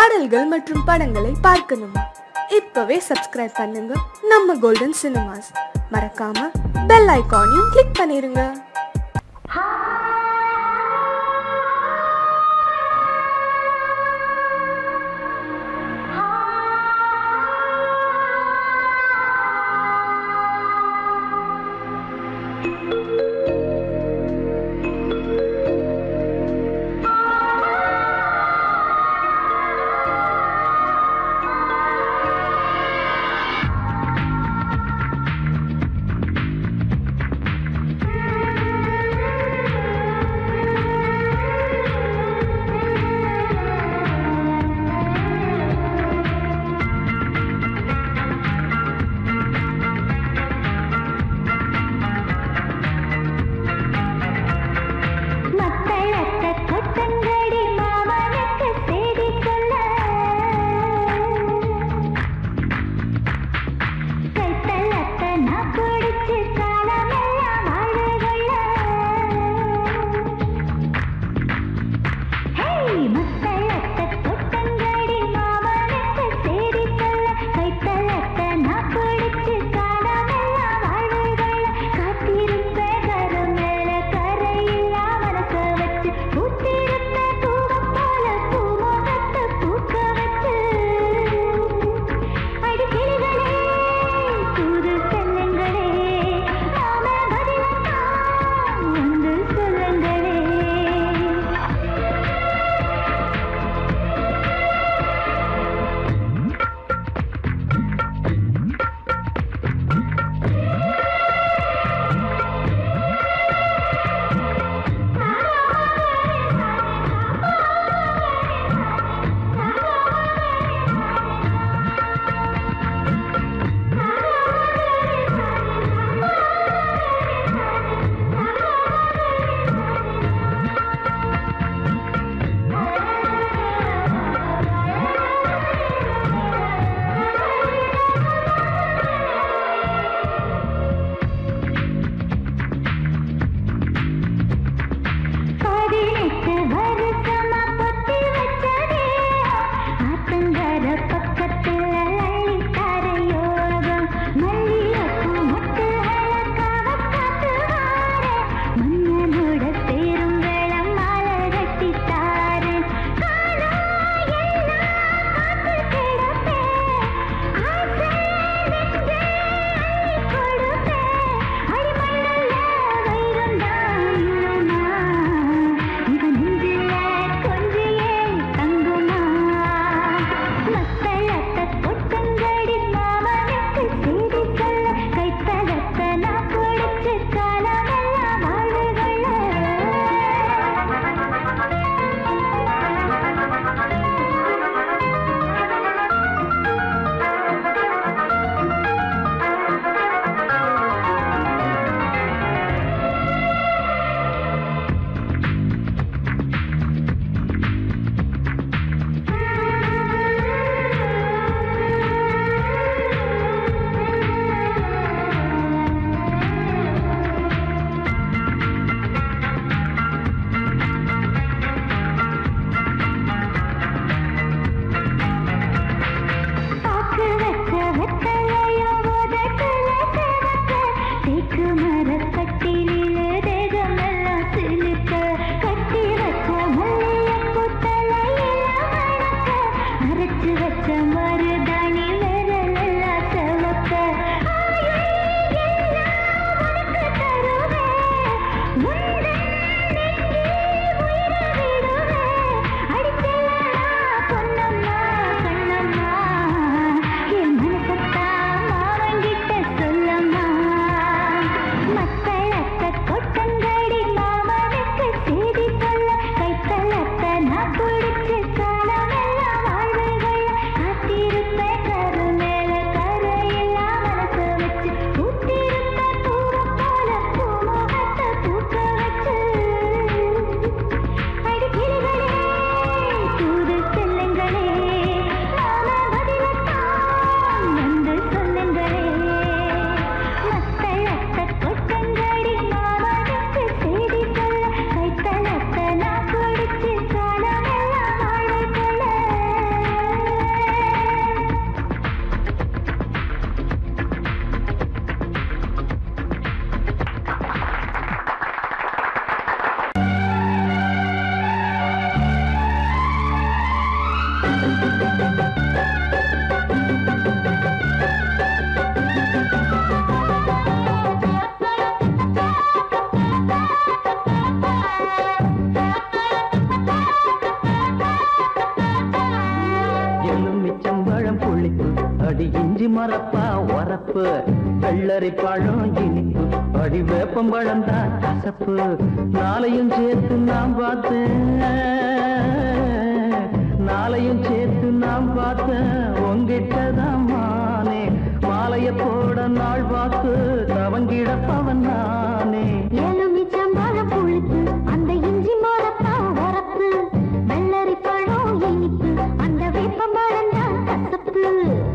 பாடல்கள் மற்றும் படங்களை பார்க்கணுமா இப்பவே சப்ஸ்கிரைப் பண்ணுங்க நம்ம கோல்டன் சினிமாஸ் மறக்காம பெல் ஐகானையும் கிளிக் பண்ணிருங்க மக்களத்த கொட்டங்கடி மாமனுக்கு செய்தி சொல்ல கைத்தலத்த நான் குடிச்சு காலமெல்லாம் வாழ்வுகொள்ள ஹேய் மக்களத்த கொட்டங்கடி மாமனுக்கு செய்தி சொல்ல கைத்தலத்த நான் குடிச்சு காலமெல்லாம் வாழ்வுகொள்ள காத்திருப்பேன் கரு மேல கரையில்லா மனச வச்சு பூத்திருப்பேன் பூவம் போல பூமுகத்தை பூக்க வச்சு அடிக்கிளிகளே தூது செல்லுங்களே நாம பதிலத்தான் வந்து சொல்லுங்களே பதினெட்டு வருஷமா பொத்தி வச்சதே ஆத்தங்கர பக்கத்துல அள்ளித்தர யோகம் மல்லிகைப்பூ மொட்டுகளை காவக்காத்து வாரே மன்னனோட சேரும் வேளம் மாலை கட்டித்தாரு காலம் எல்லாம் காத்து கிடப்பேன் ஆசை நெஞ்சே அள்ளி கொடுப்பேன் அடிமண்ணல்ல வைரந்தான் இல்லனா இவன் நெஞ்சில கொஞ்சியே தங்குமா மக்களத்த கொட்டங்கடி மாமனுக்கு செய்தி சொல்ல கைத்தலத்த நான் குடிச்சு காலமெல்லாம் பாக்கு வச்ச வெத்தலையோ உதட்டுல சிவக்க தேக்கு மரக்கட்டிலே தேகமெல்லாம் சிலுக்க கட்டி வச்ச மல்லிகைப்பூ தலையில மணக்க அரைச்சு வச்ச மருதாணி விரலெல்லாம் செவக்க ஆயுள் எல்லாம் உனக்கு தருவேன் உந்தன் நெஞ்சில் உயிரை விடுவேன் அடிச்சலடா பொன்னம்மா கண்ணம்மா என் மனசத்தான் மாவங்கிட்ட சொல்லம்மா மக்களத்த கொட்டங்கடி மாமனுக்கு செய்தி சொல்ல கைத்தலத்த நான் குடிச்சு காலமெல்லாம் வாழ்வுகள் இஞ்சி மரப்பா உரப்பு வெள்ளரி பழம் இனிப்பு அடி வேப்பம் பழம் தான் கசப்பு நாளையும் சேர்த்து நான் பார்த்தேன் நாளையும் சேர்த்து நான் பார்த்தேன் உங்கிட்ட தான் மானே மாலைய போட நாள் பார்த்து தவங்கிட பவன் நானே எலுமிச்சம்பழம் புளிப்பு அந்த இஞ்சி மரப்பா வரப்பு வெள்ளரி பழம் இனிப்பு அந்த வேப்பம்பழம் தான் கசப்பு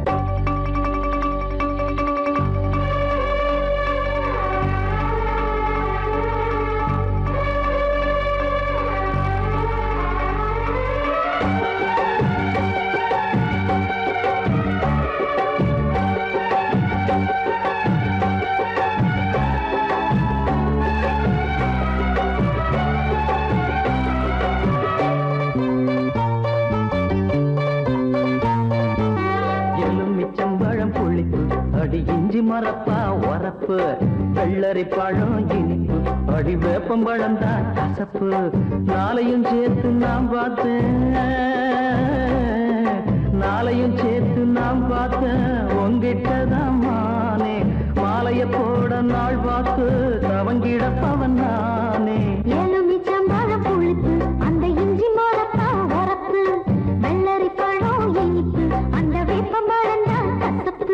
எலுமிச்சம்பழம் புளிப்பு அடி இஞ்சி மரப்பா உரப்பு வெள்ளரி பழம் இனிப்பு அடி வேப்பம் பழம் தான் கசப்பு நாளையும் சேர்த்து நான் பார்த்தேன் நாளையும் சேர்த்து நான் பார்த்தேன் உங்கிட்ட தான் மானே மாலைய போட நாள் பார்த்து தவங்கிட பவன் நானே எலுமிச்சம்பழம் புளிப்பு அந்த இஞ்சி மரப்பா வரப்பு வெள்ளரி பழம் இனிப்பு அந்த வேப்பம்பழம் தான் கசப்பு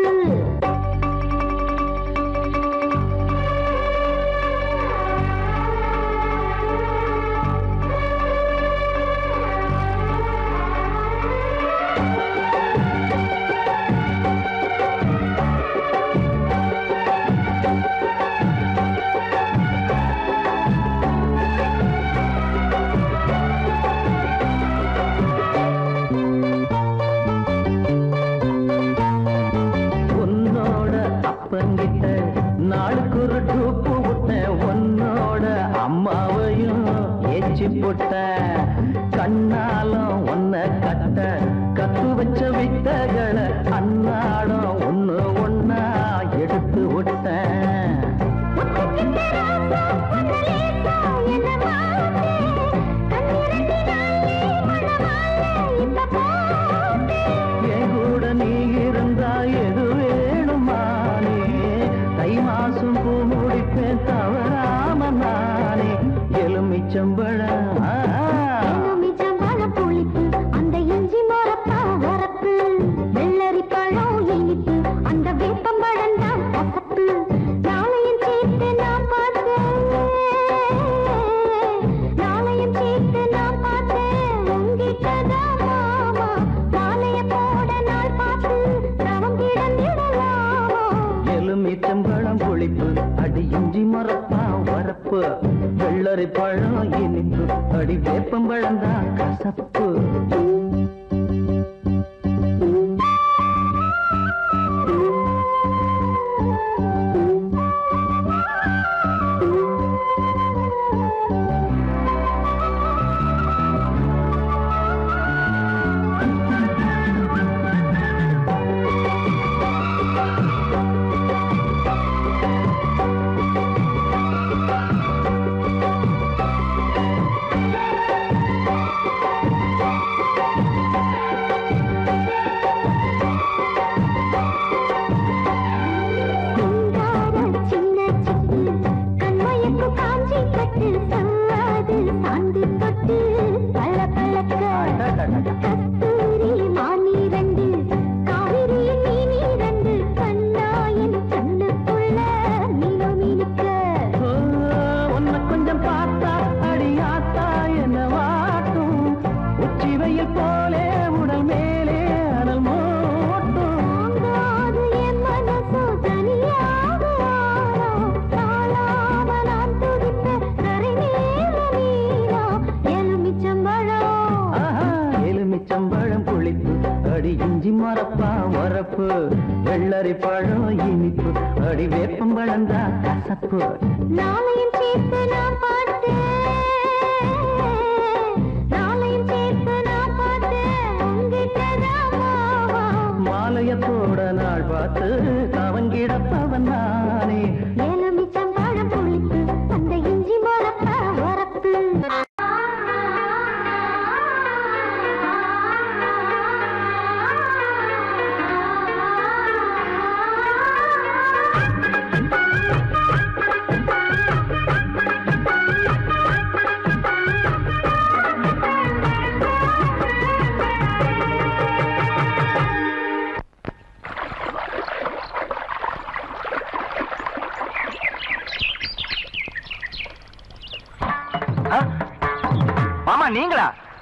உன்னோட அப்பங்கிட்ட நாளுக்கு ஒரு டூப்பு விட்டேன் உன்னோட அம்மாவையும் ஏச்சி போட்டேன் கண்ணாலும் ஒன்ன கட்ட கத்து வச்ச வித்தகளை அன்னாடம் ஒண்ணு ஒன்னா எடுத்து விட்டேன் என் கூட நீ இருந்தா எது வேணுமானே தை மாசம் பூ முடிப்பேன் தவறாம நானே எலுமிச்சம்பழம் ஆ, எலுமிச்சம்பழம் புளிப்பு அந்த இஞ்சி மரப்பா வரப்பு வெள்ளரி பழம் இனிப்பு அந்த வேப்பம்பழம் தான் கசப்பு நாளையும் சேர்த்து நான் பார்த்தேன் நாளையும் சேர்த்து நான் பார்த்தேன் உங்கிட்ட தான் மாமா மாலைய போட நாள் பார்த்து தவம் கிடந்திடலாமா எலுமிச்சம்பழம் புளிப்பு அடி இஞ்சி மரப்பா வரப்பு வெள்ளரி பழம் இனிப்பு அடி வேப்பம்பழம் தான் கசப்பு சிங்கார சின்ன சிட்டு கண்மயக்கு காஞ்சி கட்டு சல்லாது சாந்து தொட்டு பள்ள பழக்க கஸ்தூரி மானி ரெண்டு காவிரி மீனி ரெண்டு கண்ணாயின் கண்ணுக்குள்ள மீனோ மீனுக்க ஓ, உன்னை கொஞ்சம் பார்த்தா அடியாத்தா என்ன வாட்டும் உச்சி வெயில் போலே உடல் மேலே அனல் மூட்டும் தாங்காது என் மனசு தனியாக ஆனா, தாழாம நான் துடிப்பேன் கரை மேல மீனா எலுமிச்சம்பழம் ஆஹா, எலுமிச்சம்பழம் புளிப்பு அடி இஞ்சி மரப்பா வரப்பு வெள்ளரி பழம் இனிப்பு அடி வேப்பம்பழம் தான் கசப்பு நாளையும் சேர்த்து நான் பார்த்தேன் நாளையும் சேர்த்து நான் பார்த்தேன் உங்கிட்ட தான் மாமா மாலைய போட நாள் பார்த்து அவங்கிடப்பவன் நானே எலுமிச்சம்பழம் புளிப்பு அந்த இஞ்சி மரப்பா வரப்பு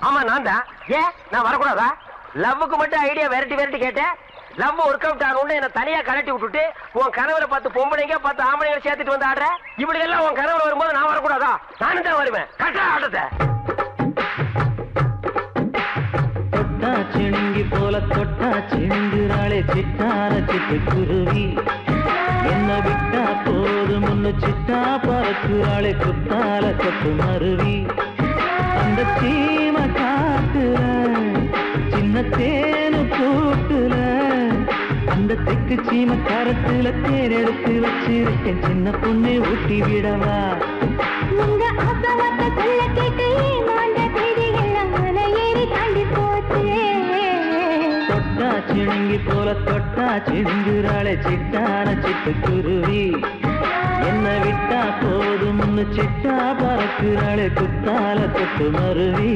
ஆமா நான் தான் ஏன் நான் வரக்கூடாதா லவ்வுக்கு மட்டும் ஐடியா வெரைட்டி வெரைட்டி கேட்டேன் லவ் ஒர்க் அவுட் ஆகணும்னு என்ன தனியா கலட்டி விட்டுட்டு உன் கனவுல பார்த்து பொம்பளைங்க பார்த்து ஆம்பளைங்க சேர்த்துட்டு வந்து ஆடுற இப்படி எல்லாம் உன் கனவுல வரும்போது நான் வரக்கூடாதா நானும் தான் வருவேன் கட்டா ஆட்டத்தை தொட்டா சிணுங்கி போல தொட்டா சிணுங்குறாளே சிட்டார சிட்டு குருவி என்ன விட்டா போதும் முன்னு சிட்டா பறக்குறாளே குத்தால கொத்து மருவி அந்த சீம காட்டுல சின்ன தேனு கூட்டுல அந்த தெக்கு சீம கரத்துல தேர் எடுத்து வச்சிருக்கேன் சின்ன பொண்ணு ஊட்டி விடவா உங்க ஆசவாத்த சொல்ல கேட்டு ஏமாந்த தேதி எல்லாம் மலை ஏறி தாண்டி போச்சு தொட்டா சிணுங்கி போல தொட்டா சிணுங்குறாளே சிட்டான சிட்டு குருவி என்ன விட்டா போதும் முன்னு சிட்டா பறக்குறாளே குத்தால தொட்டு மருவி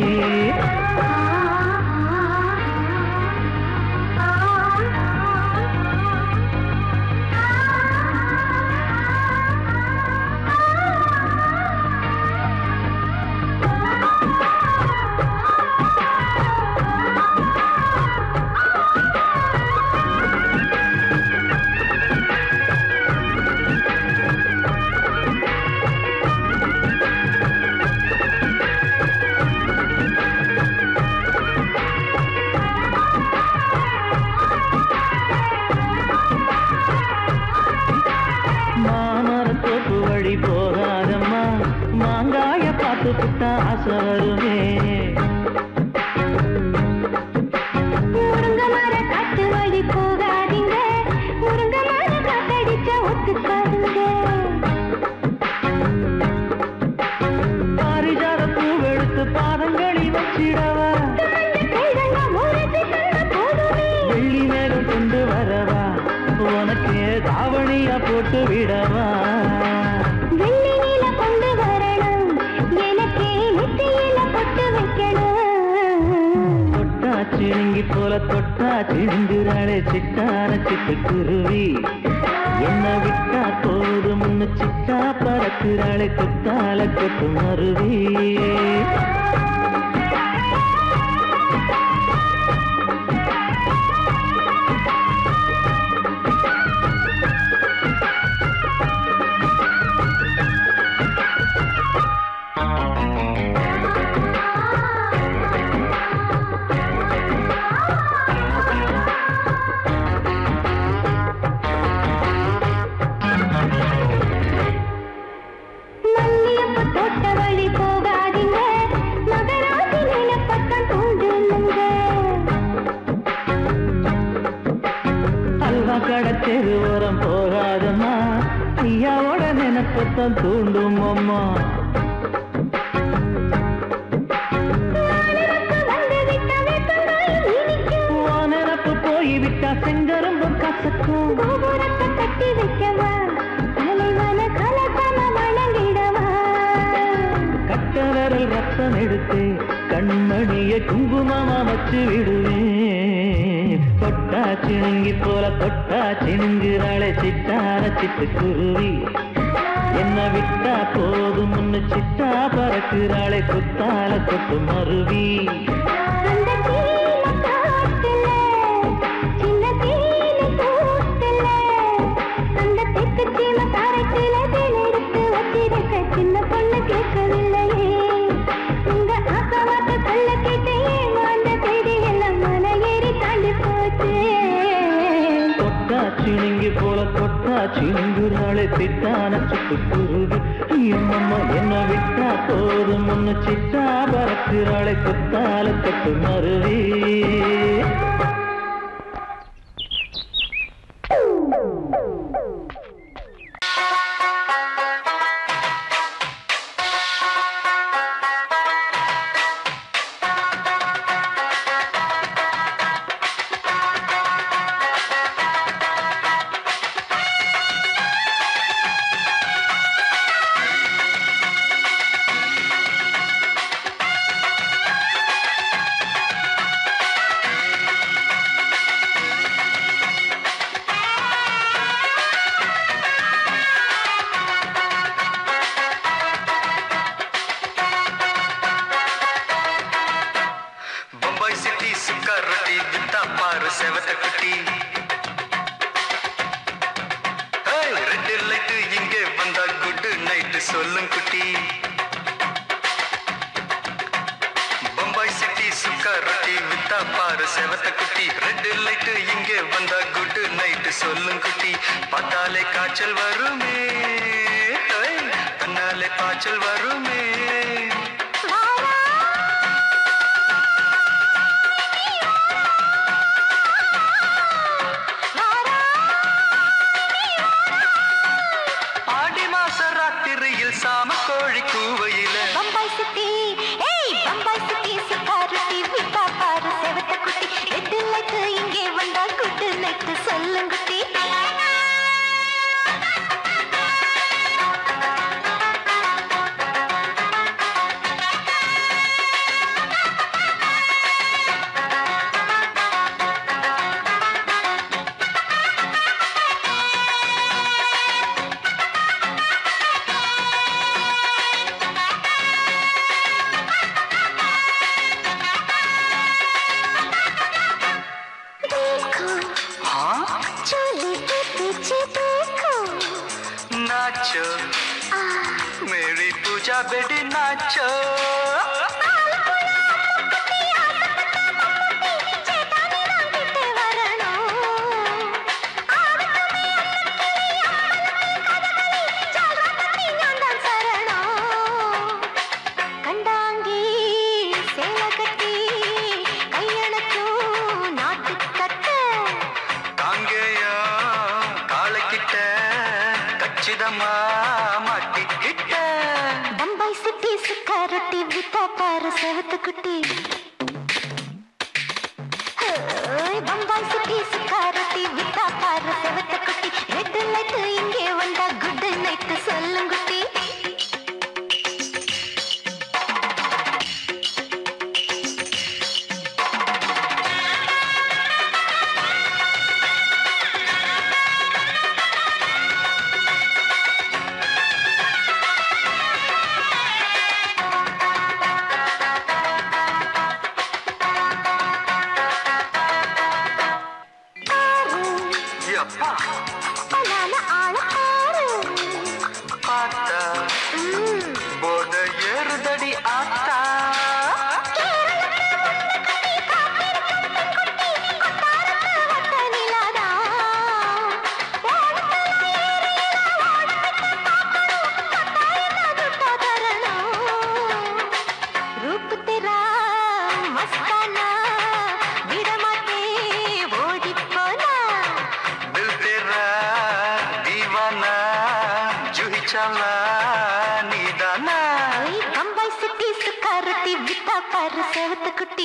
மாமர தோப்பு வழி போகாதம்மா மாங்காய பார்த்து புட்டா ஆசை வருமே முருங்க மர காட்டு வழி போகாதீங்க முருங்க மர காத்தடிச்ச ஒத்துக்காதுங்க பாரிஜாத பூவெடுத்து பாதங்களில் வச்சிடவா கைதங்க முறைச்சு தந்த போதுமே வெள்ளி நேரம் கொண்டு வரவா உனக்கு தாவணியா போட்டு விடவா வெள்ளி நீல கொண்டு வரணும் எனக்கே நெத்தியில பொட்டு வைக்கணும் தொட்டா சிணுங்கி போல தொட்டா சிணுங்குறாளே சிட்டான சிட்டு குருவி என்ன விட்டா போதும் முன்னு சிட்டா பறக்குறாளே கொத்தால கொத்து மருவி மல்லியப்ப தோட்ட வழி போகாதீங்க மகராசி நிலப்பட்டம் தூண்டுங்க அல்வா கடை தெருவோரம் போகாதம்மா ஐயாவோட நினைப்பத்தான் தூண்டும் அம்மா வந்து விட்ட வேப்பங்காய் இனிக்கும் உன் நினப்பு போய்விட்டா செங்கரும்பும் கசக்கும் கோபுரத்தை கட்டி வைக்கவா தலைவன கலசம வணங்கிடவா கட்டவரல் ரத்தம் எடுத்து கண்மணிய குங்குமமா வச்சு விடுவேன் தொட்டா சிணுங்கி போல தொட்டா சிணுங்குறாளே சிட்டார சிட்டு குருவி என்ன விட்டா போதும் முன்னு சிட்டா பறக்குறாளே குத்தால கொட்டு மருவி அந்த சீன காட்டுல சின்ன தேனி கூட்டுல அந்த தெற்கு சீம காரத்துல தேன் எடுத்து வச்சிருக்க சின்ன பொண்ணு கேட்கவில்லையே உங்க ஆசவாத்த சொல்ல கேட்டு ஏமாந்த தேதி எல்லாம் மலை ஏறி தாண்டி போச்சு தொட்டா சிணுங்கி போல தொட்டா சிணுங்குறாளே சிட்டான சிட்டு குருவி எம்மம்மா என்ன விட்டா போதும் முன்னு சிட்டா பறக்குறாளே குத்தால கொட்டு மருவி ஆ பாரு செவத்த குட்டி ஏய், ரெட் லைட் இங்கே வந்தா குட் நைட் சொல்லும் குட்டி பம்பாய் சிட்டி சுக்கா ரொட்டி வித்தா பாரு செவத்த குட்டி ரெட் லைட் இங்கே வந்தா குட் நைட் சொல்லும் குட்டி பார்த்தாலே காய்ச்சல் வருமே ஏய், கண்ணாலே காய்ச்சல் வருமே ஆடி மாச ராத்திரியில் சாம கோழி கூவையில பம்பாய் சிட்டி ஏய் பம்பாய் சிட்டி சிக்காரத்தி விட்டா பாரு செவத்த குட்டி ரெட்டு லைட்டு இங்கே வந்தா குட்டு நைட்டு சொல்லுங்குட்டி देखो हाँ चोली के पीछे देखो नाचो मेरी पूजा बेटी नाचो சேட்டானே நான் விட்டு வரணும் ஆவட்டுமே அன்னக்கிளி அம்மலமே கதகளி ஜால்ரா தண்ணி நான் தான் சரணம் கண்டாங்கி சேலை கட்டி கையணக்கும் நாட்டு கட்ட காங்கேயா காலைக்கிட்ட கச்சிதமா மாட்டிக்கிட்ட பம்பாய் சிட்டி சுக்காரொட்டி வித்தா பாரு செவத்து குட்டி ஹோய், பம்பாய் சிட்டி சுக்காரொட்டி வித்தா பாரு செவத்து குட்டி ரெட் லைட் இங்கே வந்தா குட் நைட் சொல்லுங்குட்டி ஆறு எப்பா பலான ஆள ஆறு பார்த்தா ம், போத ஏறுதடி ஆத்தா கொட்டாரத்து வட்ட நிலாதான். ஓடத்துல ஏறினா ஓடப்பட்டு பார்க்கணும். கட்டாயமா துட்டா தரணும். रूप तेरा मस्ताना விடமாட்டே ஓடிப் போனா दिल तेरा दीवाना जूही चाला नीदाना ஐ, பம்பாய் சிட்டி சுக்காரத்தி வித்தா பாரு செவத்து குட்டி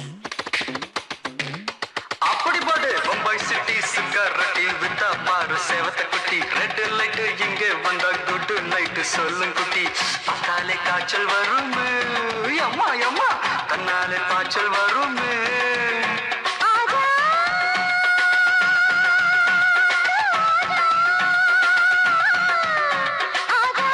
அப்படி போடு பம்பாய் சிட்டி சிக்காரட்டி வித்தா பாரு சேவத்த குட்டி ரெட் லைட் இங்கே வந்தா குட் நைட் சொல்லும் குட்டி பார்த்தாலே காய்ச்சல் வருமே அம்மா அம்மா தன்னாலே காய்ச்சல் வருமே ஆஜா ஆஜா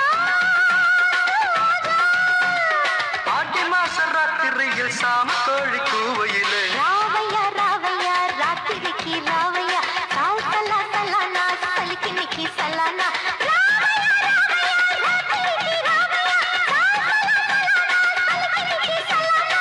ஆட்டி மாச ராத்திரியில் சாம கோழி கூவையிலே ராவையா ராவையா ராத்திரிக்கு ராவையா சால் சலா சலானா சலிக்கு நிக்கி சலானா ராவையா ராவையா ராத்திரிக்கு ராவையா சால் சலா சலானா சலிக்கு நிக்கி சலானா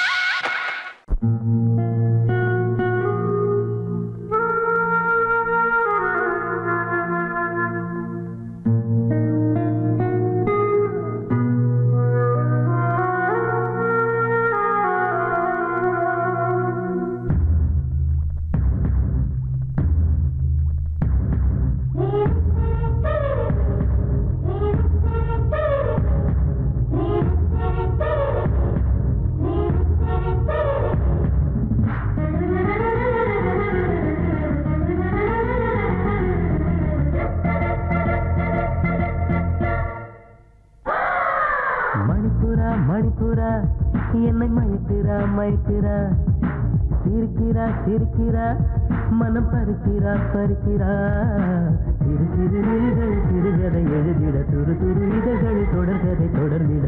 மணிப்புரா மணிப்புரா என்னை மயக்கிறா மயக்கிறா சிரிக்கிறா சிரிக்கிறா மனம் பறிக்கிறா பறிக்கிறா சிறு சிறு நிலைகள் சிறுகதை எழுதிட துரு துரு இதழ்கள் தொடர்கதை தொடர்ந்திட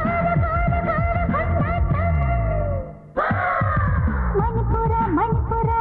மணிப்புர மணிப்புர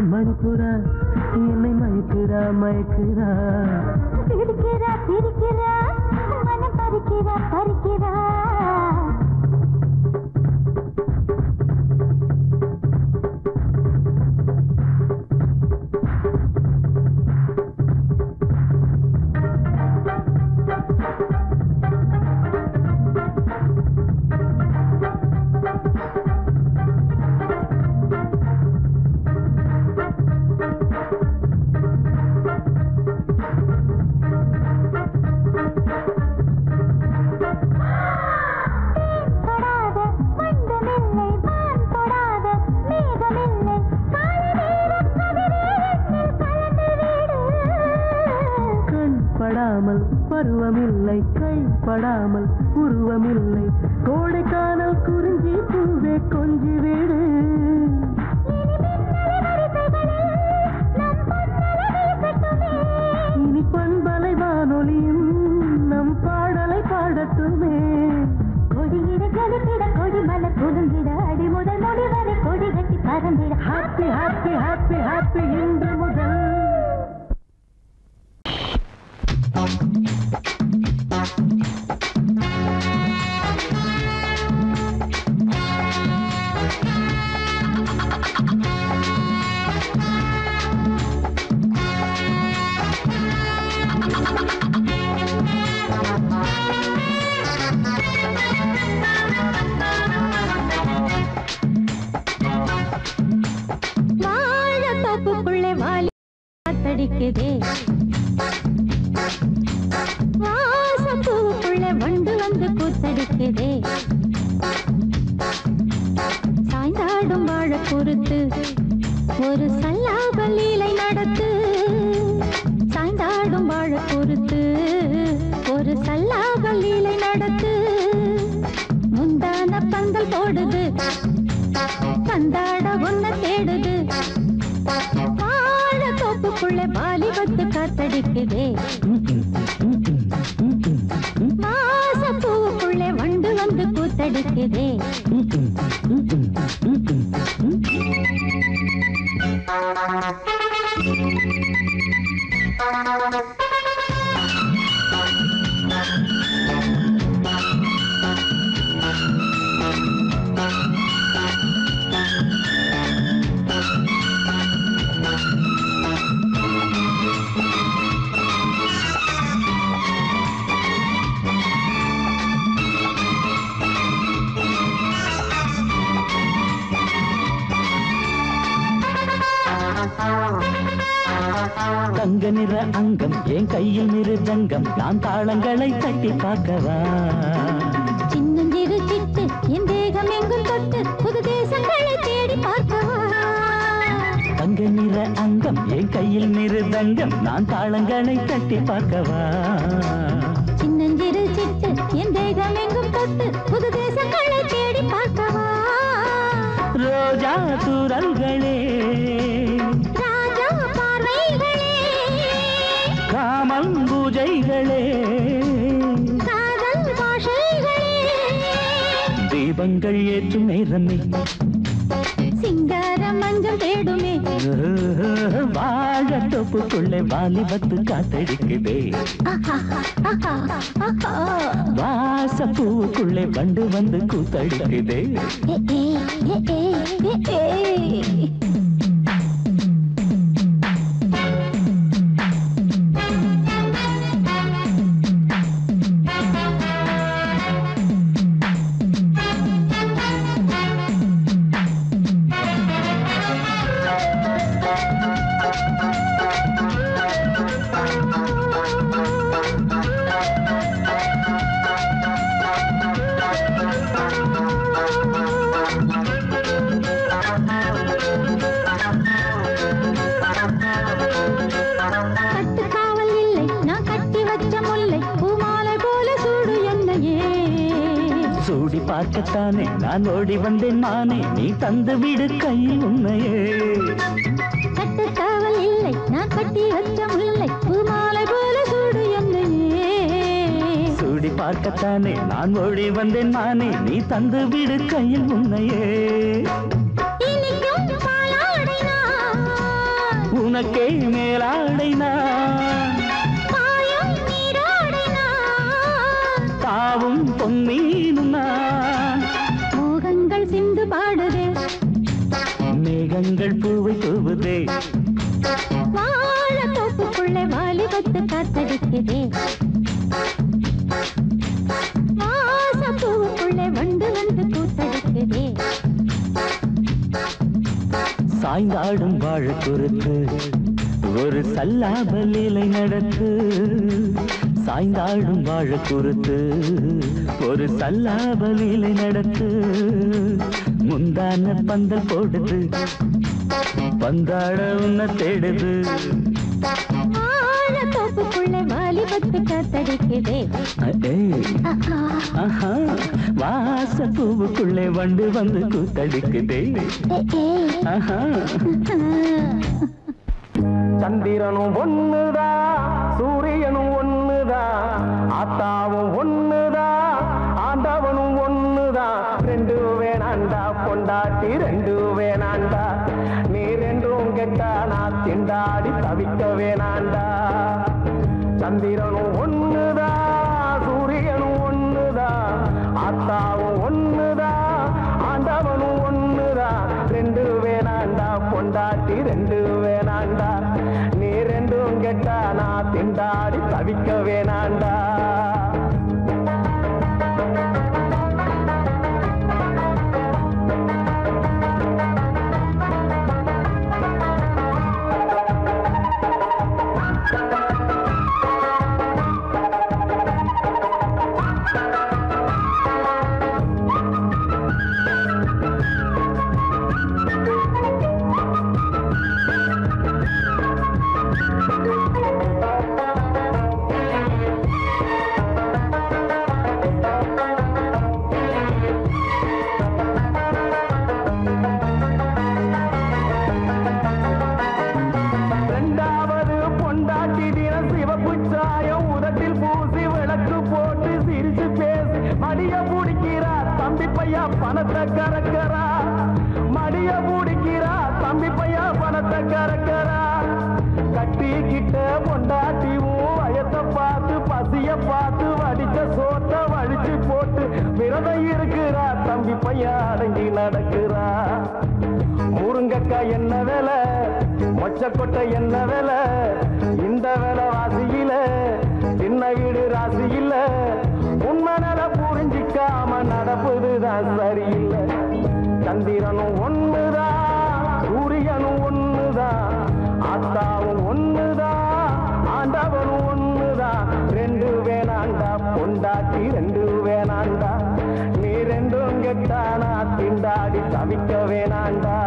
மணிப்புரா என்னை மயக்குறா மயக்குறா சிரிக்கிறா சிரிக்கிறா மனம் பறிக்கிறா பறிக்கிறா தொடாத மண்டமில்லை வான் தொடாத மேகமில்லை காலை நேரம் கதிரே என்னில் கலந்து விடு கண் படாமல் பருவமில்லை கை படாமல் உருவமில்லை கோடைக்கானல் குறிஞ்சி பூவே கொஞ்சி வீடு இனி பண்பலை வானொலியும் நம் பாடலை பாடட்டுமே கொடியிட ஜலித்திட கொடி மலர் குலுங்கிட அடி முதல் முடி வரை கொடி கட்டி பறந்திட ஹாப்பி ஹாப்பி ஹாப்பி ஹாப்பி இன்று முதல் வாழ தோப்புக்குள்ளே வாலி காத்தடிக்குதே வாசம் பூவுக்குள்ளே வண்டு வந்து கூத்தடிக்குதே சாய்ந்தாடும் வாழ பொறுத்து ஒரு சல்லாப லீலை நடத்து சாய்ந்தாடும் வாழ பொறுத்து ஒரு சல்லாப லீலை நடத்து முந்தான பந்தல் போடுது பந்தாட ஒன்ன தேடுது வாழ தோப்புக்குள்ள வாலிபத்து காத்தடிக்குதே மாச பூவுக்குள்ளே வண்டு வந்து கூத்தடிக்குதே தங்க நிற அங்கம் என் கையில் மிருதங்கம் நான் தாளங்களை தட்டி பார்க்கவா சின்னஞ்சிறு சிட்டு என் தேகம் எங்கும் தொட்டு புது தேசங்களை தேடி பார்க்கவா தங்க நிற அங்கம் என் கையில் மிருதங்கம் நான் தாளங்களை தட்டி பார்க்கவா சின்னஞ்சிறு சிட்டு என் தேகம் எங்கும் தொட்டு புது தேசங்களை தேடி பார்க்கவா ரோஜா தூரல்களே ராஜா பார்வைகளே காமம் பூஜைகளே காதல் பாஷைகளே தீபங்கள் ஏற்றும் நேரமே சிங்கார மஞ்சள் தேடுமே வாழ தொப்புக்குள்ளே வாலிபத்து காத்தடிக்குதே வாச பூவுக்குள்ளே வண்டு வந்து கூத்தடிக்குதே கட்டு காவல் இல்லை நான் கட்டி வச்ச முல்லை பூமாலை போல சூடு என்னையே சூடி பார்க்கத்தானே நான் ஓடி வந்தேன் நானே நீ தந்து விடு கையில் உன்னையே கட்டு காவல் இல்லை நான் கட்டி வச்ச முல்லை பூமாலை போல சூடு என்னையே சூடி பார்க்கத்தானே நான் ஓடி வந்தேன் நானே நீ தந்து விடு கையில் உன்னையே இனிக்கும் பாலாடை நான் உனக்கே மேலாடை நான் பாயும் நீரோடை நான் தாவும் பொன்னீனும் நான் மோகங்கள் சிந்து பாடுதே மேகங்கள் பூவை தூவுதே வாழ தோப்புக்குள்ளே வாலிபத்து காத்தடிக்குதே வாசப்பூவுக்குள்ளே வண்டு வந்து கூத்தடிக்குதே சாய்ந்தாடும் வாழ குறுத்து ஒரு சல்லாப லீலை நடத்து சாய்ந்தாடும் வாழ குறுத்து ஒரு சல்லாப லீலை நடத்து முந்தான பந்தல் போடுது பந்தாட உன்னை தேடுது வாழ தோப்புக்குள்ளே வாலிபத்து காத்தடிக்குதே ஏய், ஆஹா ஆஹா, வாச பூவுக்குள்ளே வண்டு வந்து கூத்தடிக்குதே ஆஹா சந்திரனும் ஒண்ணுதான் சூரியனும் ஒண்ணுதான் ஆத்தாவும் ஒண்ணுதான் ஆண்டவனும் ஒண்ணுதான் ரெண்டு வேணாண்டா பொண்டாட்டி ரெண்டு வேணாண்டா நீ ரெண்டும் கெட்டா நான் திண்டாடி தவிக்க வேணாண்டா சந்திரனும் ஒண்ணுதான் சூரியனும் ஒண்ணுதான் ஆத்தாவும் ஒண்ணுதான் ஆண்டவனும் ஒண்ணுதான் ரெண்டு வேணாண்டா பொண்டாட்டி ரெண்டு வேணாண்டா நீ ரெண்டும் கெட்டா நான் திண்டாடி தவிக்க வேணாண்டா ரெண்டாவது பொண்டாட்டி தினம் சிவப்பு சாயம் உதட்டில் பூசி விளக்கு போட்டு சிரிச்சு பேசி மடிய பிடிக்கிறா தம்பி பையா பணத்தை கறக்கிறா மடிய பிடிக்கிறா தம்பி பையா பணத்தை கறக்கிறா கட்டிக்கிட்ட பொண்டாட்டியும் வயத்தை பார்த்து பசிய பார்த்து வடிச்ச சோத்த வழிச்சு போட்டு விரதம் இருக்கிறா தம்பி பையா அடங்கி நடக்கிறா முருங்கக்காய் என்ன விலை மொச்சக்கொட்டை என்ன விலை இந்த விலை வாசியில சின்ன வீடு ராசியில உண்மை நல புரிஞ்சிக்காம நடப்புதுதான் சரியில்லை சந்திரனும் ஒண்ணுதான் சூரியனும் ஒண்ணுதான் ஆத்தாவும் ஒண்ணுதான் ஆண்டவனும் ஒண்ணுதான் ரெண்டு வேணாண்டா பொண்டாட்டி ரெண்டு வேணாண்டா நீ ரெண்டும் கெட்டானா திண்டாடி தவிக்க வேணாண்டா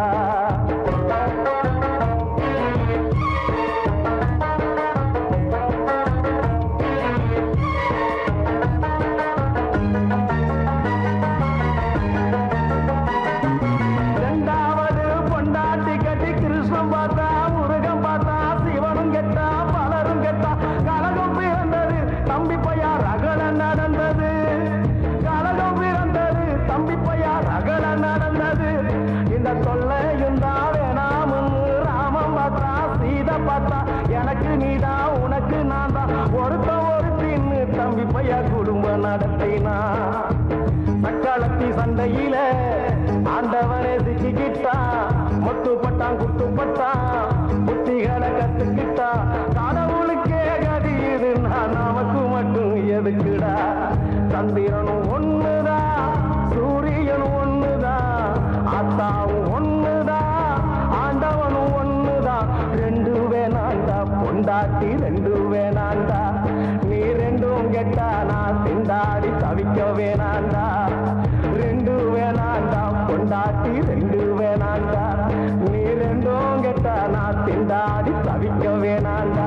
ரெண்டாவது பொண்டாட்டி கட்டி கிருஷ்ணன் பார்த்தா முருகன் பார்த்தா சிவனும் கெட்டா பலரும் கெட்டா கலகம் பிறந்தது தம்பி பையா ரகல நடந்தது கலகம் பிறந்தது தம்பி பையா ரகல நடந்தது இந்த தொல்லையும் தான் வேணாமுன்னு ராமன் பார்த்தா சீதை பார்த்தா எனக்கு நீதான் உனக்கு நான் தான் ஒருத்த ஒருத்தின்னு தம்பி பையா குடும்பம் நடத்தினா சக்காலத்தி சண்டையில ஆண்டவனே சிக்கிக்கிட்டான் முட்டுப்பட்டான் குட்டுப்பட்டான் புத்திகளை கத்துக்கிட்டான் கடவுளுக்கே கதி இது நான் நமக்கு மட்டும் எதுக்குடா சந்திரனும் ஒண்ணுதான் சூரியனும் ஒண்ணுதான் ஆத்தாவும் ஒண்ணுதான் ஆண்டவனும் ஒண்ணுதான் ரெண்டு வேணாண்டா பொண்டாட்டி ரெண்டு வேணாண்டா நீ ரெண்டும் கெட்டா நான் திண்டாடி தவிக்க வேணாண்டா ரெண்டு வேணாண்டா பொண்டாட்டி ரெண்டு வேணாண்டா நீ ரெண்டும் கெட்டா நான் திண்டாடி தவிக்க வேணாண்டா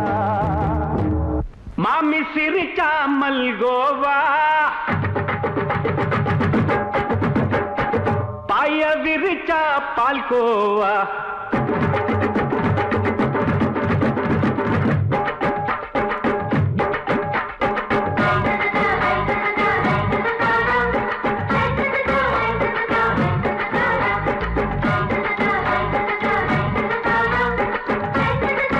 மாமி சிரிச்சா மல்கோவா பாய விரிச்சா பால்கோவா Thank you.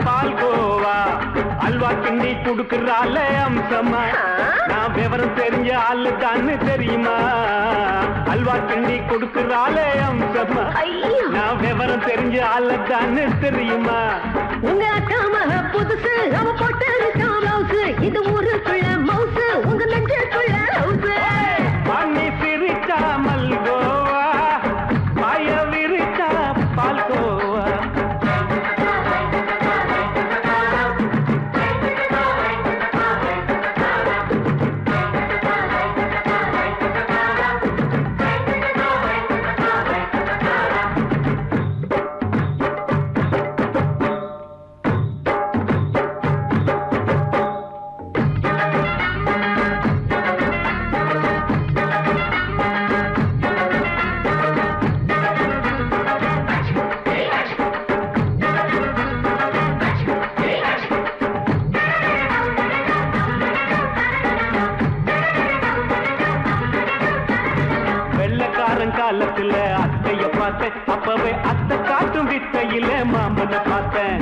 பால் கோவா அல்வா கிண்டி குடுக்கறால அம்சமா நான் விவரம் தெரிஞ்ச ஆளு தான்னு தெரியுமா அல்வா கிண்டி குடுக்கறால அம்சமா நான் விவரம் தெரிஞ்ச ஆளு தான்னு தெரியுமா உங்க அக்கா மக புதுசு அவ போட்டு பிளவுஸ் இது ஊருக்குள்ள மவுசு உங்க நெஞ்சுக்குள்ள ஹவுஸ் பண்ணி சிரிச்சா மல்கோவா பாய விரிச்சா பால் கோவா வெள்ளக்காரன் காலத்துல அத்தைய பார்த்தேன் அப்பவே அத்தை காட்டும் வித்தையில மாமனை பார்த்தேன்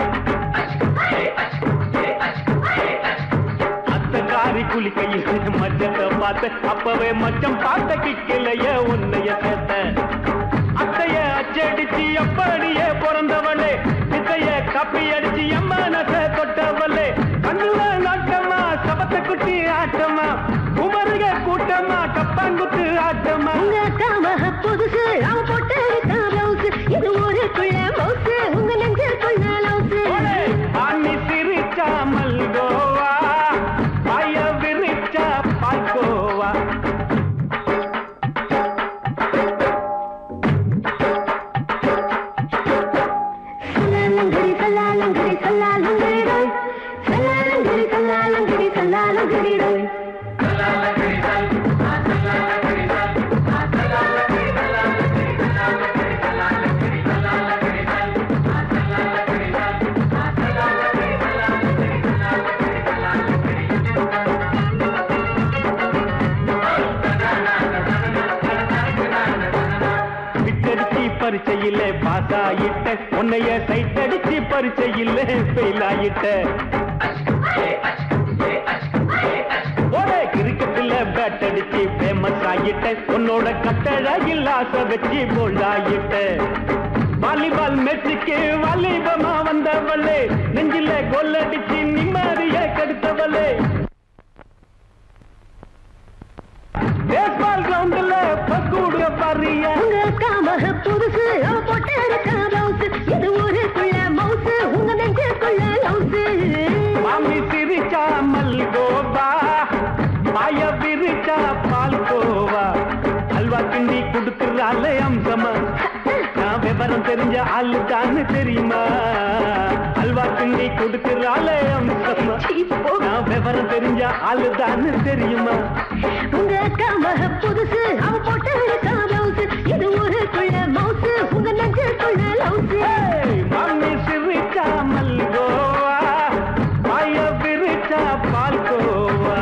அத்தை காரி குளிக்கையில் மச்சத்தை பார்த்தேன் அப்பவே மச்சம் பார்த்த கிக்கலைய உன்னைய சேர்த்தேன் அத்தைய அச்சடிச்சு அப்படியே பிறந்தவளே வித்தைய கப்பி அடிச்சு எம்மனச தொட்டவளே கண்ணுல நாட்டமா சபத்த குட்டி ஆட்டமா குமருக கூட்டமா கப்பாங்குத்து ஆட்டமா உங்க அக்கா மக புதுசு அவ போட்டு பிளவுஸ் இது ஊருக்குள்ள மவுசு உங்க நெஞ்சுக்குள்ள ஓலே, லவுஸ் ஆணி சிரிச்சா மல்கோவா பாய விரிச்சா பால்கோவா சல்லாலங்கடி சல்லாலங்கடி சல்லாலங்கடி ரோய் சல்லாலங்கடி சல்லாலங்கடி சல்லாலங்கடி ரோய் விட்டடிச்சு பரிச்சையில பாஸ் ஆயிட்ட உன்னைய சைட் அடிச்சு பரிச்சையில ஃபெயில் ஆயிட்ட ஒரே கிரிக்கெட்ல பேட் அடிச்சு ஃபேமஸ் ஆயிட்ட உன்னோட கட்டழகில் ஆசை வச்சு போல்ட் ஆயிட்ட வாலிபால் மேட்சுக்கு வாலிபமா வந்தவளே நெஞ்சில கோல் அடிச்சு நிம்மதிய கெடுத்தவளே பேஸ்பால் கிரவுண்ட்ல பக்கூட பாரியா உங்க அக்கா மக புதுசு அவ போட்டு பிளவுஸ் இது ஊருக்குள்ள மவுசு உங்க நெஞ்சுக்குள்ள லவுஸ் மாமி சிரிச்சா மல்கோவா மாய விரிச்சா பால்கோவா அல்வா கிண்டி குடுக்கறால அம்சமா நான் விவரம் தெரிஞ்ச ஆளு தான்னு தெரியுமா அல்வா கிண்டி குடுக்கறால அம்சமா நான் விவரம் தெரிஞ்ச ஆளு தான்னு தெரியுமா உங்க அக்கா மக புதுசு அவ போட்டு பிளவுஸ் இது ஊருக்குள்ள மவுசு உங்க நெஞ்சுக்குள்ள லவுஸ் ஏய், மாமி சிரிச்சா மல்கோவா மாய விரிச்சா பால்கோவா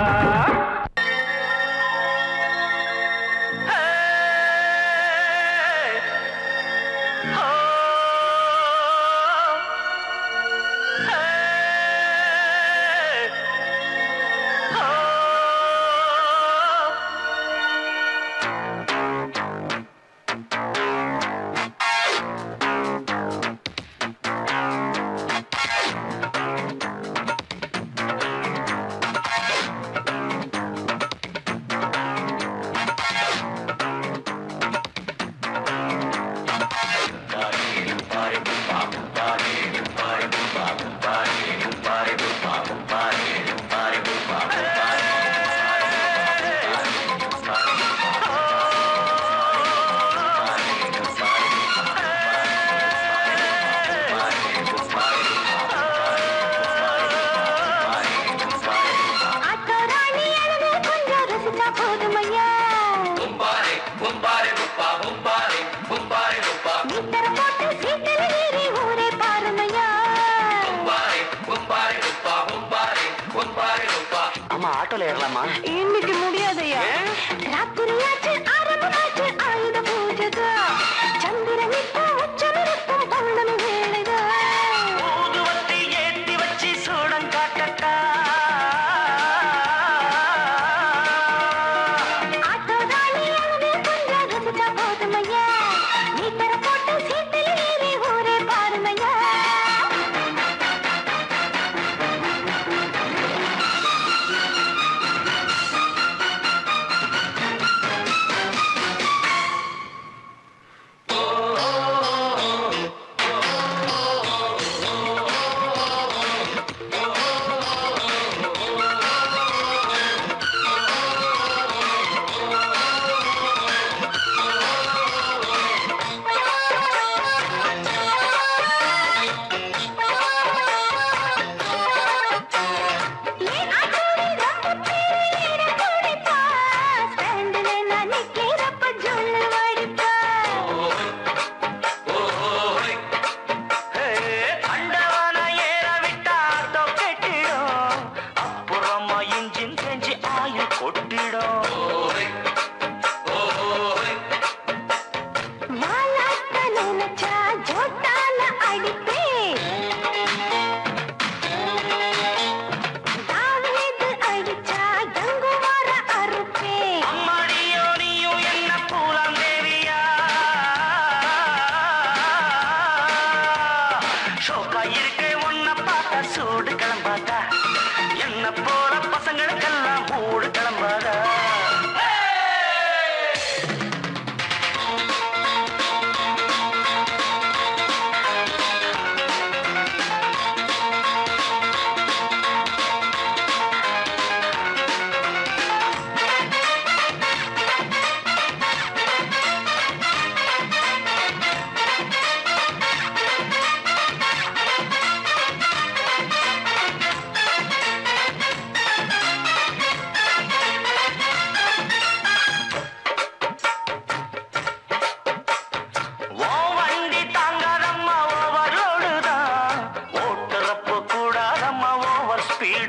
ஆட்டோராணி அழகு கொஞ்சம் ரசிச்சா போதுமையா மீட்டர் போட்டு சீட்டில் ஏறி ஊரே பாருமையா ஆமா ஆட்டோல ஏறலாமா இன்னைக்கு முடியாதையா ராத்திரியாச்சு ஆரம்பமாச்சு ஆயுத பூஜைக்கு சந்திரன் இப்போ உச்சமிருக்கும் பௌர்ணமி வேளைதான் ஊதுவத்தி ஏத்தி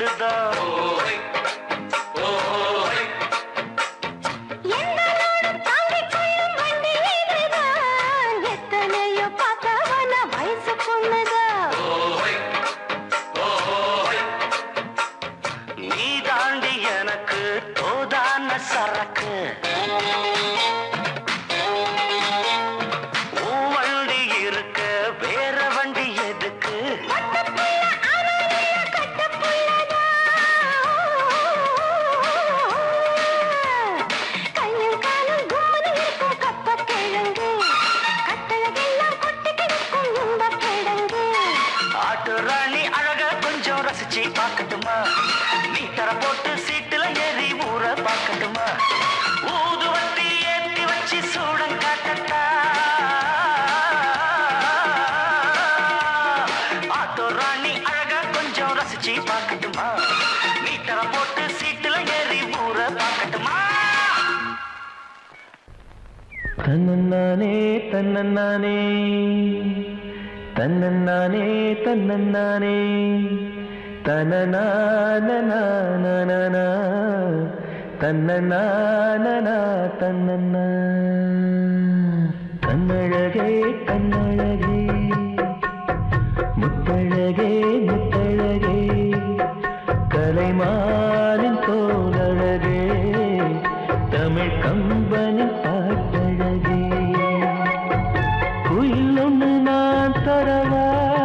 விடுதா எங்களோடு தாங்கிக் கொள்ளும் வண்டி இதுதான். எத்தனையோ பார்த்தவன வயசு பொண்ணுதான். நீ தாண்டி எனக்கு தோதான சரக்கு உன் வண்டி இருக்க வேற வண்டி எதுக்கு கட்டப்புள்ள அவனிய கட்டப்புள்ளதான். கையும் காலும் கும்முனு இருக்கும் கப்பக்கிழங்கு. கட்டழகெல்லாம் கொட்டி கிடக்கும் இன்பக் கிழங்கு. ஆட்டு ராணி அழக கொஞ்சம் ரசிச்சு பார்க்கட்டுமா நீ தர போட்டு சீட்டுல ஏறி ஊற பார்க்கட்டுமா ஊதுவத்தி ஏத்தி வச்சு சூடம் காட்டட்டா ஆட்டோ ராணி அழக கொஞ்சம் ரசிச்சு பார்க்கட்டுமா நீ தர போட்டு சீட்டுல ஏறி ஊற பார்க்கட்டுமா தன்னன்னானே தன்னன்னானே தன்னன்னானே தன்னன்னானே தனநானநானனா தன்னநானனா தன்னன்னா கண்ணழகே கண்ணழகே முத்தழகே முத்தழகே கலைமானின் தோலழகே தமிழ் கம்பனின் பாட்டழகே குயில் ஒன்று நான் தரவா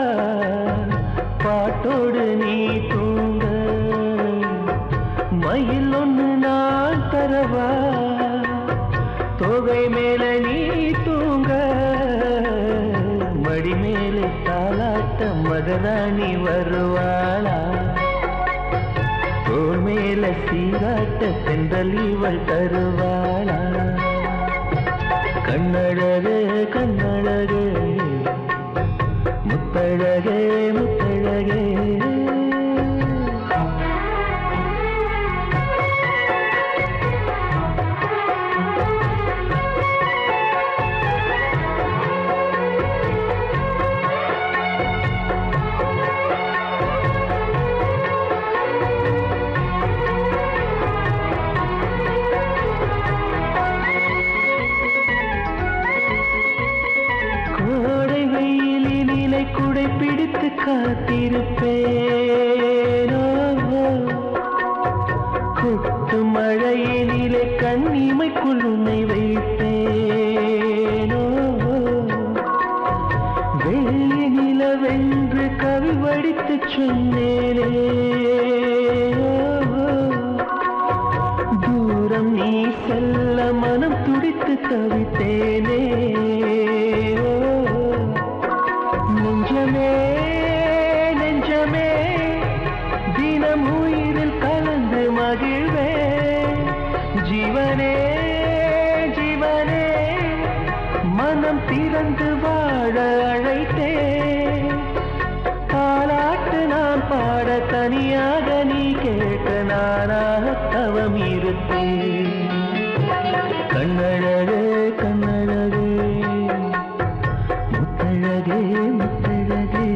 பாட்டோடு நீ தூங்க மயில் ஒன்று நான் தரவா தொகை மேல நீ தூங்க மடி மேலே தாலாட்ட மகராணி வருவாளா தோள் மேல சீராட்ட சென்றல் இவள் தருவாளா கண்ணழகு கண்ணழகு முத்தழகே முத்தழகே கோடை வெயிலினிலை குடை பிடித்து காத்திருப்பேனோ கொட்டு மழையினிலே கண்ணிமைக்குள் உன்னை வைப்பேனோ வெள்ளி நிலவென்று கவி வடித்து சொன்னேனே தூரம் நீ செல்ல மனம் துடித்து தவித்தேனே நெஞ்சமே நெஞ்சமே தினம் உயிரில் கலந்து மகிழ்வே ஜீவனே ஜீவனே மனம் திறந்து வாழ அழைத்தே தாலாட்டு நான் பாட தனியாக நீ கேட்க நானாக தவம் இருப்பேன் கண்ணழகு கண்ணழகு முத்தழகே முத்தழகே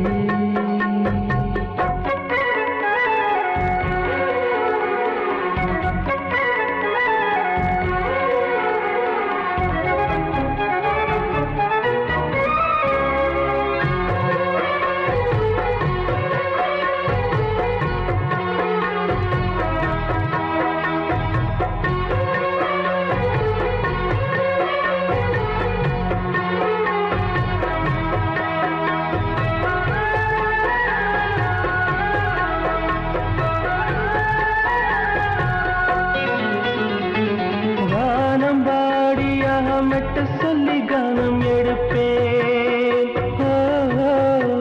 வானம் வாடியாக மெட்டு சொல்லி கானம் எடுப்பேன் ஓ, ஓ.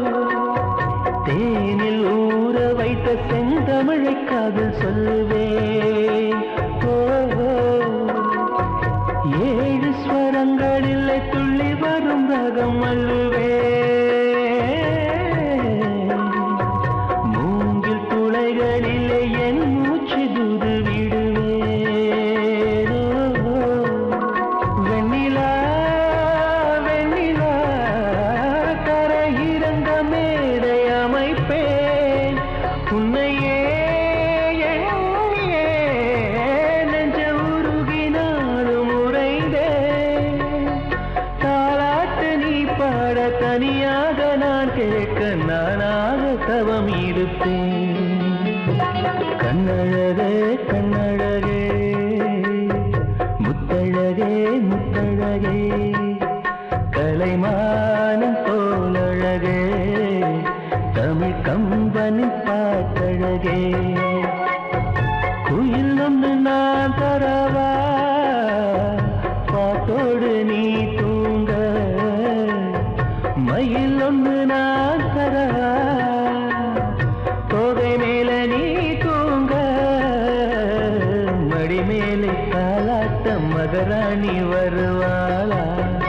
தேனில் ஊற வைத்த செந்தமிழை காதல் சொல்வேன் ஓ, ஓ. ஏழு ஸ்வரங்களில் துள்ளி வரும் ரகம் அள்ளுவேன் மூங்கில் துளைகளிலே என் மூச்சு தூது விடுவேனோ வெண்ணிலா வெண்ணிலா கரையிறங்க மேடை அமைப்பேன் உன்னையே நானாக தவம் இருப்பேன் கண்ணழகே கண்ணழகே முத்தழகே முத்தழகே கலைமானம் போலழகே தமிழ் கம்பனின் பாட்டழகே குயில் ஒன்று நான் தரவா பாட்டோடு நீ தூங்க மயில் ஒன்று நான் தரவா தோகை மேல நீ தூங்க மடி மேலே காலாட்ட மகராணி வருவாளா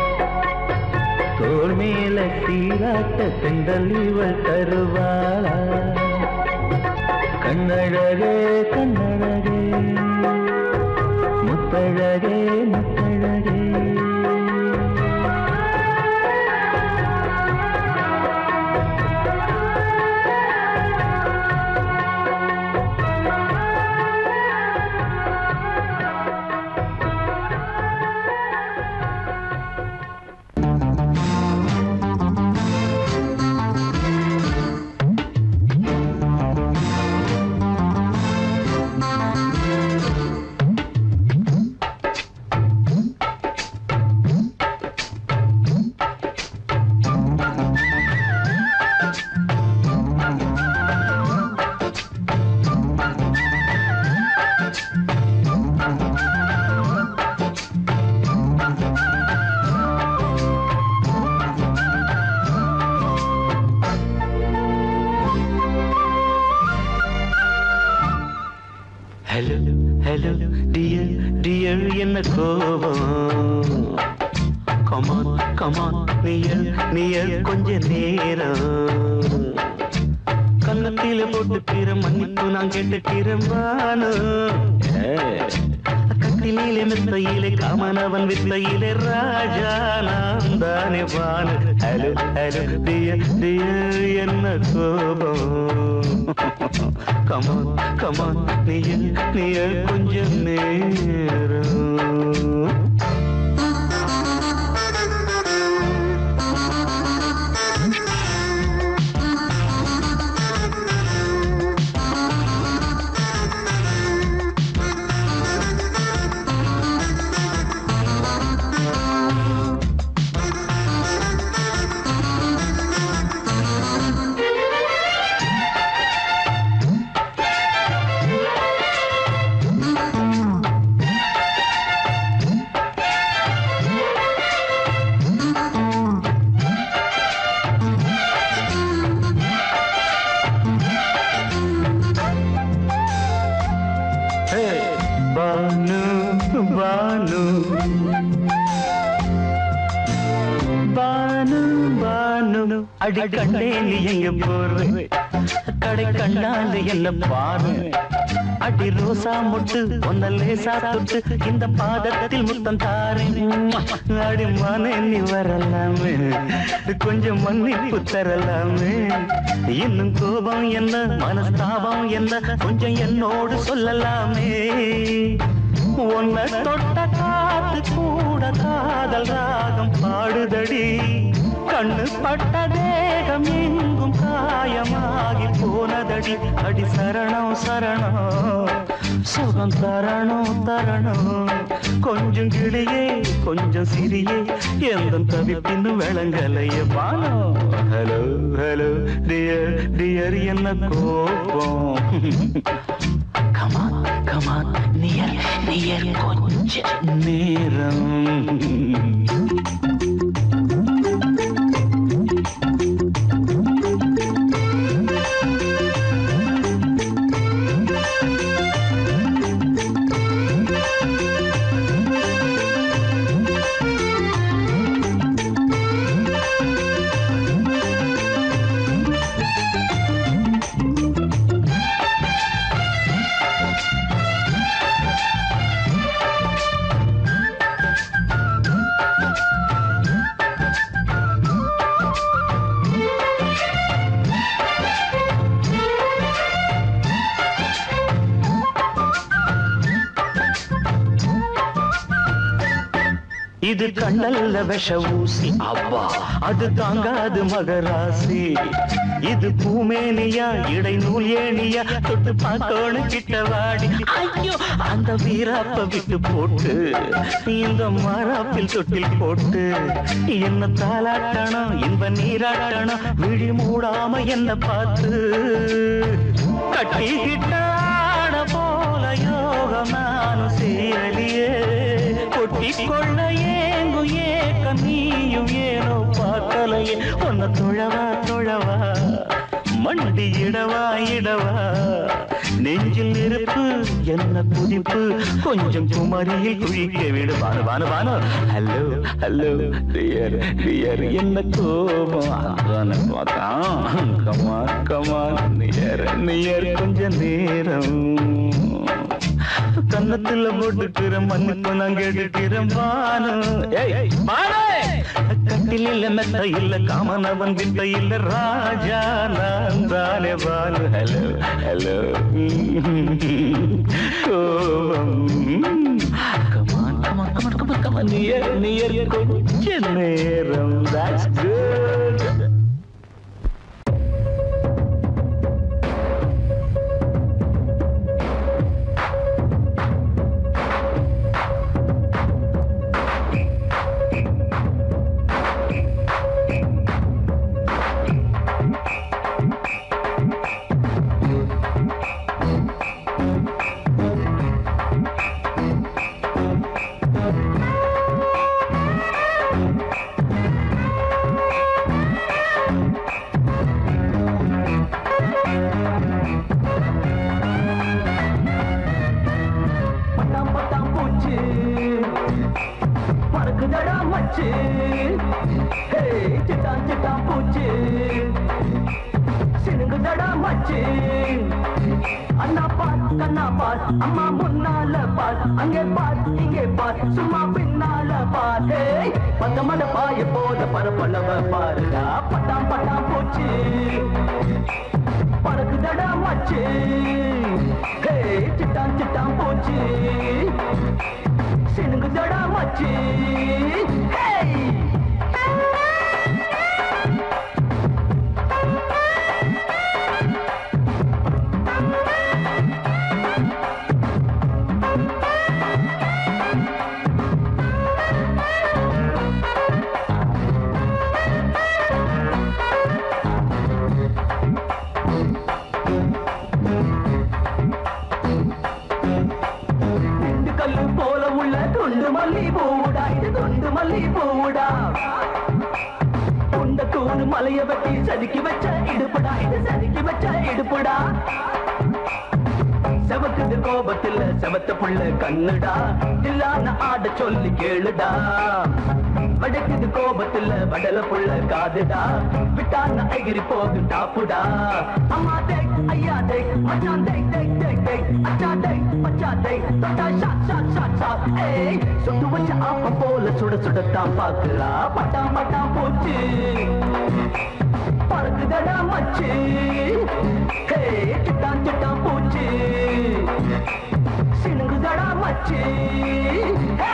தோள் மேல சீராட்ட செந்தல் இவள் தருவாளா கண்ணழகே கண்ணழகே முத்தழகே முத்தழகே ஹலோ ஹலோ டியர் டியர் என்ன கோபம் கமான் கமான் நியர் நியர் கொஞ்ச நேரம் கன்னத்தில போட்டுக்கிற மன்னிப்பு நான் கேட்டுக்கிறேன் வானு கட்டிலே மெத்தையிலே காமனவன் வித்தையிலே ராஜா நான் தானே வானு ஹலோ ஹலோ டியர் டியர் என்ன கோபம் கமான் கமான் நீய நீய கொஞ்சம் நேரம் ஹே, பானு பானு பானு பானு அடி கண்டே நீ எங்க போற கடை கண்டாந்து என்ன பாரு அடி ரோசா முட்டு ஒன்ன லேசா தொட்டு இந்த பாதத்தில் முத்தம் தாரேன் அடி மானே நீ வரலாமே கொஞ்சம் மன்னிப்பு தரலாமே இன்னும் கோபம் என்ன மனஸ்தாபம் என்ன கொஞ்சம் என்னோடு சொல்லலாமே உன்னை தொட்ட காத்து கூட காதல் ராகம் பாடுதடி கண்ணு பட்ட தேகம் எங்கும் காயமாகி போனதடி அடி சரணம் சரணம் சுகம் தரணும் தரணும் கொஞ்சம் கிளியே கொஞ்சம் சிறியே எந்த தவிப்பின்னு விளங்கலைய Bano hello hello dear dear என்ன கோபம் கமான் கமான் நியர் நியர் கொஞ்ச நேரம் இது கண்ணல்ல விஷ ஊசி அப்பா அது தாங்காது மகராசி இது பூமேனியா இடை நூல் ஏணியா தொட்டு பார்த்தோன்னு கிட்ட வாடி ஐயோ அந்த வீராப்ப விட்டு போட்டு இந்த மராப்பில் தொட்டில் போட்டு என்ன தாலாட்டணும் இன்ப நீராட்டணும் விழி மூடாம என்ன பார்த்து கட்டிக்கிட்டாட போல யோகம் நானும் சேரலியே கொட்டிக்கொள்ள ஏங்கும் ஏக்கம் நீயும் ஏனோ பார்க்கலையே உன்னை தொழவா தொழவா மண்டி இடவா இடவா நெஞ்சில் நெருப்பு என்ன குதிப்பு கொஞ்சம் குமரியில் குழிக்க விடு Banu Banu Banu hello hello dear dear என்ன கோபம் அதான பார்த்தான் கமான் கமான் நியர் நியர் கொஞ்ச நேரம் கன்னத்துல போட்டுக்கிற மண்ணுக்கு நான் கேட்டுக்கிறேன் பானு ஏய் பானு கட்டில் இல்ல மெத்த இல்ல காமனவன் வித்த இல்ல ராஜா நான் தானே பானு ஹலோ ஹலோ கோபம் come on come on come on come on come on near near கொஞ்ச நேரம் that's good பட்டாம் பட்டாம் பூச்சி பறக்குதடா மச்சு ஹே சிட்டான் சிட்டான் பூச்சி சினுங்குதடா மச்சு அண்ணா பார் கண்ணா பார் அம்மா முன்னால பார் அங்கே பார் இங்கே பார் சும்மா பின்னால பார் ஹே பத்த மட பாய போத பரப்பளவ பாருடா பட்டாம் பட்டாம் பூச்சி பறக்குதடா மச்சு ஹே சிட்டான் சிட்டான் போச்சு சினுங்குதடா மச்சு ஹே ரெண்டு கல்லு போல உள்ள துண்டு மல்லி பூவுடா இது துண்டு மல்லி பூவுடா துண்ட தூணு மலைய வெட்டி செதுக்கி வச்ச இடுப்புடா இது செதுக்கி வச்ச இடுப்புடா செவக்குது கோபத்துல செவத்த புள்ள கண்ணுடா தில்லான ஆட சொல்லி கேளுடா வடக்குது கோபத்துல வடல புள்ள காதுடா விட்டான எகிரி போகும் டாப்புடா அம்மா டேக் ஐயா டேக் மச்சான் டேக் டேக் டேக் டேக் அச்சா டேக் மச்சா டேக் தொட்டா shot shot shot shot hey சுட்டு வச்ச ஆப்ப போல சுட சுடத்தான் பாக்குறா பட்டாம் பட்டாம் போச்சு பறக்குதடா மச்சு ஹே சிட்டான் சிட்டான் பூச்சி சினுங்குதடா மச்சு ஹே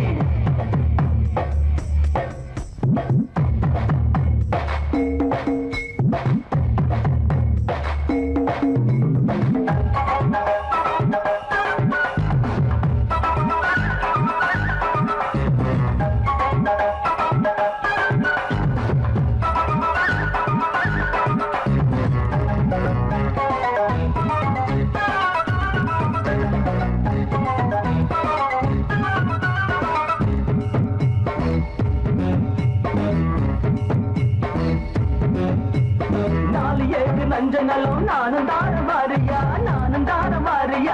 நாலு ஏழு நஞ்ச நலம் நானும் தார மாறியா நானும் தார மாறியா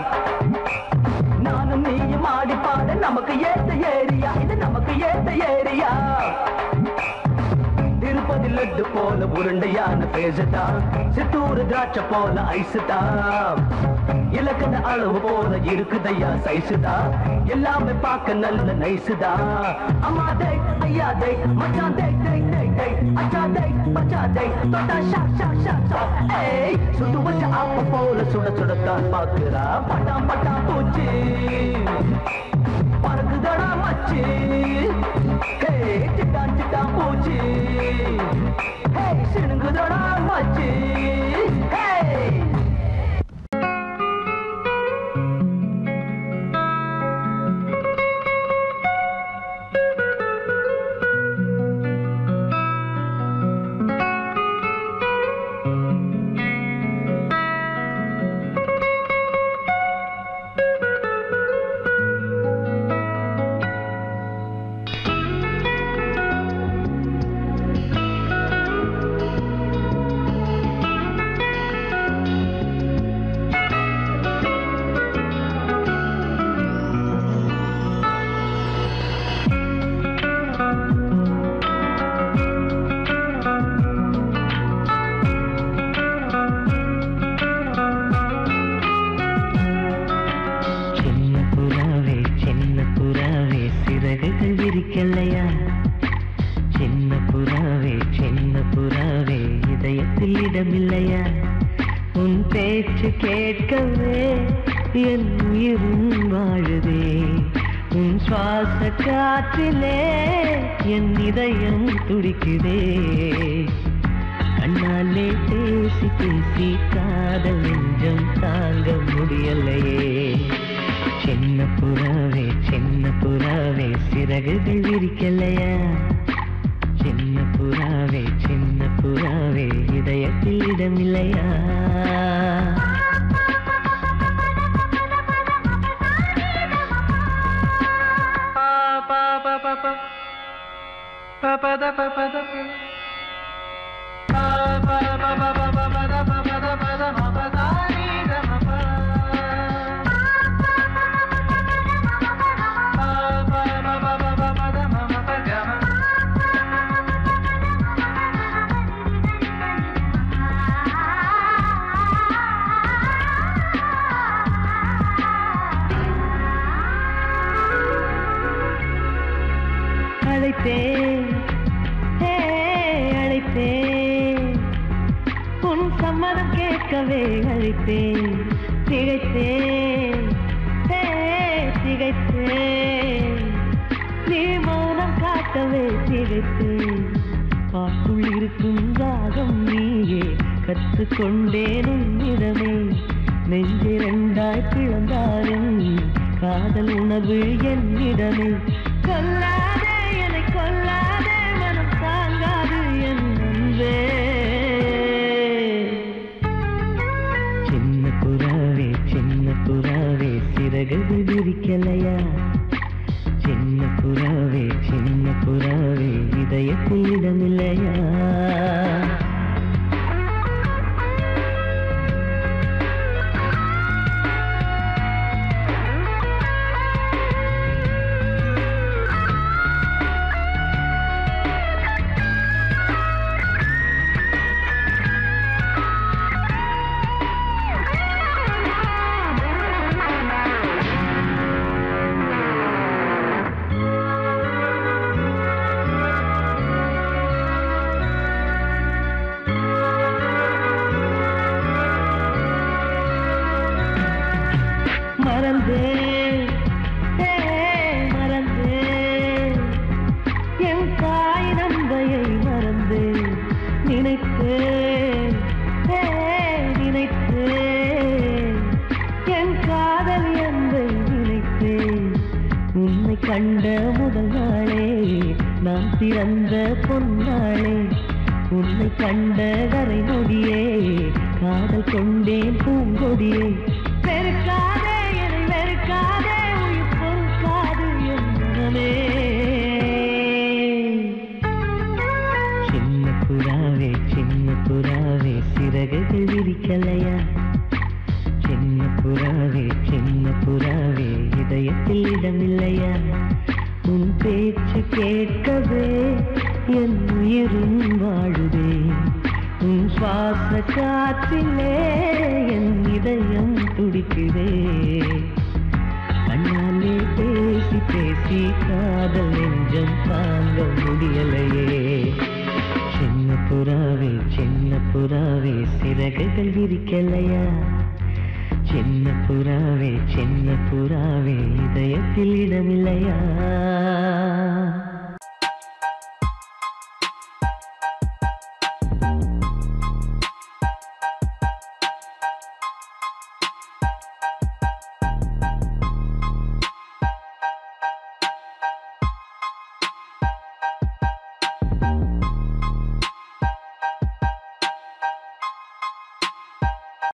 நானும் நீயும் ஆடி பாட நமக்கு ஏத்த ஏரியா இது நமக்கு ஏத்த ஏரியா திருப்பதி லட்டு போல உருண்டையான பேசுதா சித்தூர் திராட்சை போல ஐசுதா இலக்கண அளவு போல இருக்குதையா சைசுதா எல்லாமே பார்க்க நல்ல நைசுதா அம்மா டேக் ஐயா டேக் மச்சான் டேக் டேக் டேக் அச்சாதே அச்சாதே பச்சாதே தொட்டா ஷா ஷா ஷா ஷா ஏய் சுட்டு வச்ச ஆப்ப போல சுட சுடத்தான் பாக்குறா பட்டா பட்டா பூச்சி பறக்குதடா மச்சி ஹே சிட்டா சிட்டா பூச்சி ஹே சிணுங்குதடா மச்சி ஹே சின்ன புறாவே சின்ன புறாவே சிறகுகள் விரிக்கலையா சின்ன புறாவே சின்ன புறாவே இதயத்தில் இடமில்லையா உன் பேச்சு கேட்கவே என் உயிரும் வாழுதே உன் சுவாச காற்றிலே என் இதயம் துடிக்குதே கண்ணாலே பேசி பேசி காதல் நெஞ்சம் தாங்க முடியலையே சின்ன புறாவே சின்ன புறாவே சிறகுகள் விரிக்கலையா சின்ன புறாவே சின்ன புறாவே இதயத்தில் இடமில்லையா அழைத்தேன் ஹே, அழைத்தேன் உன் சம்மதம் கேட்கவே அழைத்தேன் திகைத்தேன் ஹே, திகைத்தேன் நீ மௌனம் காட்டவே திகைத்தேன் பாட்டுள் இருக்கும் ராகம் நீயே கற்றுக்கொண்டேன் உன்னிடமே நெஞ்சிரண்டாய் பிளந்தாலும் காதல் உணவு என்னிடமே கொல்லாதே என்னை கொல்லாதே மனம் தாங்காது என் அன்பே சின்ன புறாவே சின்ன புறாவே சிறகுகள் விரிக்கலையா சின்ன புறாவே சின்ன புறாவே இதயத்தில் இடமில்லையா மறந்தேன் ஏ, மறந்தேன் என் தாய் நந்தையை மறந்தேன் நினைத்தேன் ஏ, நினைத்தேன் என் காதல் என்பை நினைத்தேன் உன்னை கண்ட முதல் நாளே நான் பிறந்த பொன்னாளே உன்னை கண்ட கரை நொடியே காதல் கொண்டேன் பூங்கொடியே வெறுக்காதே என்னை வெறுக்காதே உயிர் பொறுக்காது என் மனமே சின்ன புறாவே சின்ன புறாவே சிறகுகள் விரிக்கலையா சின்ன புறாவே சின்ன புறாவே இதயத்தில் இடமில்லையா உன் பேச்சு கேட்கவே என் உயிரும் வாழுதே உன் சுவாச காற்றிலே என் இதயம் துடிக்குதே கண்ணாலே பேசி பேசி காதல் நெஞ்சம் தாங்க முடியலையே பிடிக்கலையா சின்ன புறாவே சின்ன புறாவே இதயத்தில் இடமில்லையா